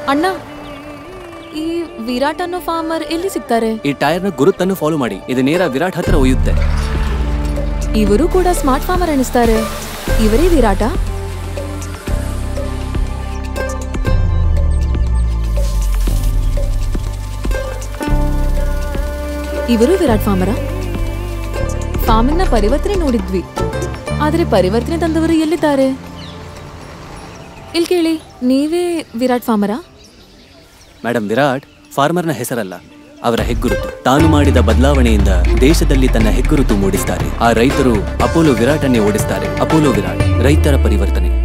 ಅಣ್ಣ ಈ ವಿರಾಟ್ ಅನ್ನೋ ಫಾರ್ಮರ್ ಎಲ್ಲಿ ಸಿಗ್ತಾರೆ ಈ ಟೈರ್ನ ಗುರುತನ್ನು ಫಾಲೋ ಮಾಡಿ ಇದು ನೇರ ವಿರಾಟ್ ಹತ್ರ ಒಯ್ಯುತ್ತೆ ಇವರು ಕೂಡ ಸ್ಮಾರ್ಟ್ ಫಾರ್ಮರ್ ಅನಿಸ್ತಾರೆ ಇವರೇ ವಿರಾಟ ಇವರು ವಿರಾಟ್ ಫಾರ್ಮರ ಫಾರ್ಮಿಂಗ್ ನ ಪರಿವರ್ತನೆ ನೋಡಿದ್ವಿ ಆದ್ರೆ ಪರಿವರ್ತನೆ ತಂದವರು ಎಲ್ಲಿದ್ದಾರೆ ಇಲ್ಲಿ ಕೇಳಿ ನೀವೇ ವಿರಾಟ್ ಫಾರ್ಮರಾ ಮೇಡಮ್ ವಿರಾಟ್ ಫಾರ್ಮರ್ನ ಹೆಸರಲ್ಲ ಅವರ ಹೆಗ್ಗುರುತು ತಾನು ಮಾಡಿದ ಬದಲಾವಣೆಯಿಂದ ದೇಶದಲ್ಲಿ ತನ್ನ ಹೆಗ್ಗುರುತು ಮೂಡಿಸ್ತಾರೆ ಆ ರೈತರು ಅಪೋಲೋ ವಿರಾಟನ್ನೇ ಓಡಿಸ್ತಾರೆ ಅಪೋಲೋ ವಿರಾಟ್ ರೈತರ ಪರಿವರ್ತನೆ